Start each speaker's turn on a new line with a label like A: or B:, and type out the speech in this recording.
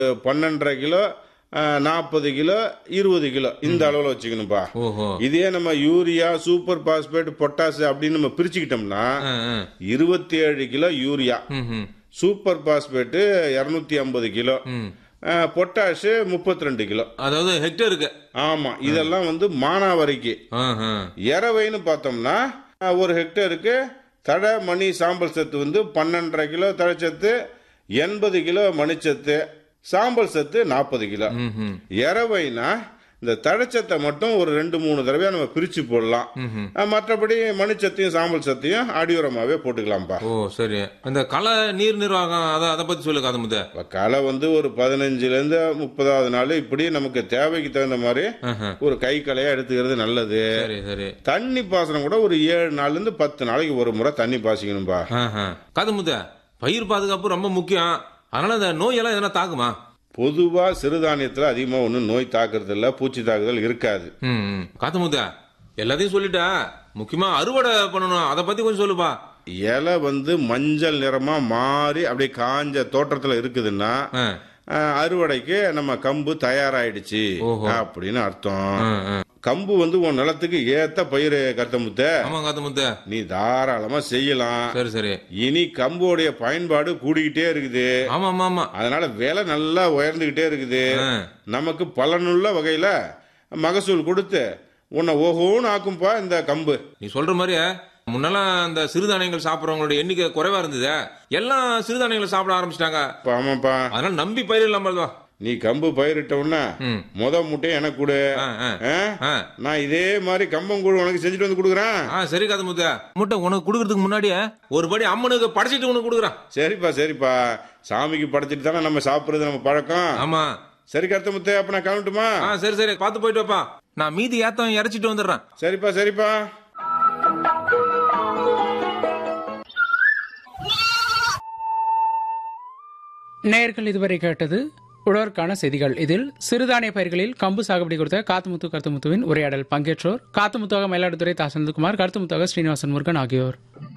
A: பன்னெண்டரை கிலோ நாற்பது கிலோ இருபது கிலோ இந்த அளவில் வச்சுக்கணும்பா
B: ஓஹோ
A: இதே நம்ம யூரியா சூப்பர் பாஸ்பேட் பொட்டாசு அப்படின்னு நம்ம பிரிச்சுக்கிட்டோம்னா
B: ஆ, ஆ.
A: இருபத்தி ஏழு கிலோ யூரியா
B: ம், ம்.
A: சூப்பர் பாஸ்பேட்டு இரநூத்தி ஐம்பது கிலோ
B: ம்.
A: பொட்டாஷு முப்பத்தி ரெண்டு கிலோ
B: அதாவது ஹெக்டருக்கு
A: ஆமா இதெல்லாம் வந்து மானாவரிக்கு
B: ஆஹா.
A: இரவைன்னு பார்த்தோம்னா அஹ், ஒரு ஹெக்டருக்கு தடை மணி சாம்பல் சத்து வந்து பன்னெண்டரை கிலோ தழைச்சத்து எண்பது கிலோ மணிச்சத்து சாம்பல் சத்து நாற்பது கிலோ
B: ம், ம்.
A: இரவைனா இந்த தழைச்சத்தை மட்டும் ஒரு ரெண்டு மூணு தடவையா நம்ம பிரிச்சு போடலாம்
B: ம்ஹும்.
A: அஹ், மற்றபடி மணிச்சத்தையும் சாம்பல் சத்தையும் அடியுரமாவே போட்டுக்கலாம்ப்பா
B: ஓ சரி இந்த களை நீர் நிர்வாகம் அதை அதை பத்தி சொல்லு காதமுத்த
A: இப்ப களை வந்து ஒரு பதினஞ்சுல இருந்து முப்பதாவது நாள் இப்படி நமக்கு தேவைக்கு தகுந்த மாதிரி ஒரு கை களையா எடுத்துக்கிறது நல்லது
B: சரி சரி
A: தண்ணி பாசனம் கூட ஒரு ஏழு நாள்ல இருந்து பத்து நாளைக்கு ஒரு முறை தண்ணி பாசிக்கணும்பா
B: காதமுத்த பயிர் பாதுகாப்பு ரொம்ப முக்கியம் அதனால இந்த நோயெல்லாம் எதனா தாக்குமா
A: பொதுவா சிறுதானியத்துல அதிகமா ஒன்றும் நோய் தாக்குறது இல்ல பூச்சி தாக்குதல் இருக்காது
B: ம் ம். காத்தமுத்த எல்லாத்தையும் சொல்லிட்டா முக்கியமா அறுவடை பண்ணணும் அதை பத்தி கொஞ்சம் சொல்லுப்பா
A: இலை வந்து மஞ்சள் நிறமா மாறி அப்படியே காஞ்ச தோற்றத்துல இருக்குதுன்னா
B: ஆ.
A: அஹ், அறுவடைக்கு நம்ம கம்பு தயாராயிடுச்சு
B: ஓஹோ.
A: அப்படின்னு அர்த்தம்
B: ஆ, ஆ.
A: கம்பு வந்து உன் நிலத்துக்கு ஏத்த பயிர் கருத்தமுத்த
B: ஆமா காத்தமுத்த
A: நீ தாராளமா செய்யலாம்
B: சரி சரி
A: இனி கம்போடைய பயன்பாடு கூடிக்கிட்டே இருக்குது
B: ஆமா ஆமா ஆமா
A: அதனால விலை நல்லா உயர்ந்துகிட்டே இருக்குது
B: ஆ.
A: நமக்கு பலனுள்ள வகையில மகசூல் கொடுத்து உன்னை ஓஹோன்னு ஆக்கும்பா இந்த கம்பு
B: நீ சொல்ற மாதிரி முன்னெல்லாம் இந்த சிறுதானியங்கள் சாப்பிடுறவங்களோட எண்ணிக்கை குறைவா இருந்தது எல்லாம் சிறுதானியங்களை சாப்பிட ஆரம்பிச்சிட்டாங்க
A: அப்பா, ஆமாப்பா
B: அதனால நம்பி பயிரிடலாம் தான்
A: நீ கம்பு பயிரிட்ட உடனே
B: ம்
A: முத முட்டையை எனக்கு கொடு
B: ஆ, ஆ.
A: ஆ?
B: ஆ.
A: நான் இதே மாதிரி கம்பங்கூழ் உனக்கு செஞ்சுட்டு வந்து கொடுக்குறேன்
B: ஆ சரி கதை முத்த முட்டை உனக்கு கொடுக்கறதுக்கு முன்னாடியே ஒரு படி அம்மனுக்கு படைச்சிட்டு உனக்கு கொடுக்குறான்
A: சரிப்பா சரிப்பா சாமிக்கு படைச்சிட்டு தானே நம்ம சாப்பிடுறது நம்ம பழக்கம்
B: ஆமா
A: சரி கருத்த முத்து அப்ப நான் கிளம்பட்டுமா
B: ஆ சரி சரி பார்த்து போயிட்டு வாப்பா நான் மீதி ஏத்தம் இறைச்சிட்டு வந்துடுறேன்
A: சரிப்பா சரிப்பா
C: நேயர்கள் இதுவரை கேட்டது உழவருக்கான செய்திகள் இதில் சிறுதானிய பயிர்களில் கம்பு சாகுபடி குறித்த காத்துமுத்து கருத்துமுத்துவின் உரையாடல் பங்கேற்றோர் காத்துமுத்தாக மயிலாடுதுறை தா செந்தில்குமார் கருத்துமுத்தாக ஸ்ரீனிவாசன் முருகன் ஆகியோர்